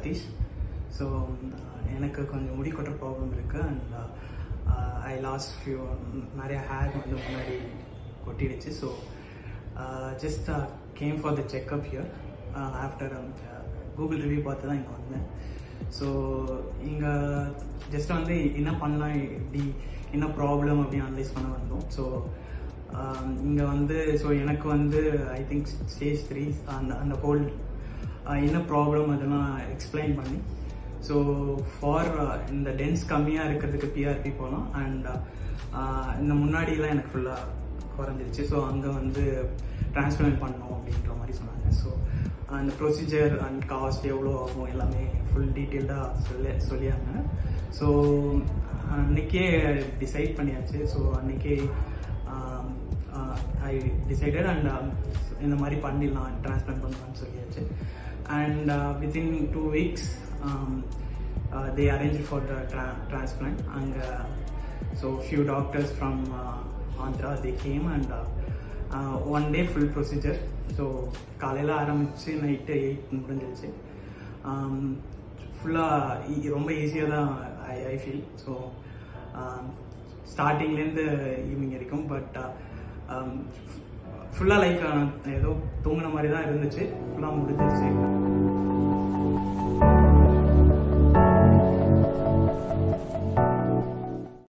Satish so எனக்கு கொஞ்சம் முடி கொட்டுற ப்ராப்ளம் இருக்குது அண்ட் ஐ லாஸ்ட் ஃபியூ நிறைய ஹேர் வந்து முன்னாடி கொட்டிடுச்சு so just came for the checkup here after Google review பார்த்து தான் இங்கே வந்தேன் ஸோ இங்கே ஜஸ்ட் வந்து என்ன பண்ணலாம் இப்படி என்ன ப்ராப்ளம் அப்படின்னு அனலைஸ் பண்ண வந்தோம் ஸோ இங்கே வந்து ஸோ எனக்கு வந்து ஐ திங்க் ஸ்டேஜ் த்ரீ அந்த அந்த ஹோல் என்ன ப்ராப்ளம் அதெல்லாம் எக்ஸ்பிளைன் பண்ணி ஸோ ஃபார் இந்த டென்ஸ் கம்மியாக இருக்கிறதுக்கு பிஆர்பி போகலாம் அண்ட் இந்த முன்னாடிலாம் எனக்கு ஃபுல்லாக குறைஞ்சிருச்சு ஸோ அங்கே வந்து டிரான்ஸ்பிளான்ட் பண்ணோம் அப்படின்ற மாதிரி சொன்னாங்க ஸோ அந்த ப்ரொசீஜர் அண்ட் காஸ்ட் எவ்வளோ ஆகும் எல்லாமே ஃபுல் டீட்டெயில்டாக சொல்லி சொல்லியாங்க ஸோ அன்றைக்கே டிசைட் பண்ணியாச்சு ஸோ அன்றைக்கே ஐ டிசைடட் அண்ட் இந்த மாதிரி பண்ணிடலாம் டிரான்ஸ்பிளான்ட் பண்ணலாம்னு சொல்லியாச்சு and within two weeks they arrange for the transplant அங்கே so few doctors from Andhra they came and one day full procedure so காலையில் ஆரம்பித்து நைட்டு எயிட் முடிஞ்சிருச்சு ஃபுல்லாக ரொம்ப ஈஸியாக தான் ஐ ஐ ஃபீல் ஸோ ஸ்டார்டிங்லேருந்து ஈவினிங் வரைக்கும் பட் ஃபுல்லாக லைக் ஏதோ தூங்கின மாதிரி தான் இருந்துச்சு ஃபுல்லாக முடிஞ்சிருச்சு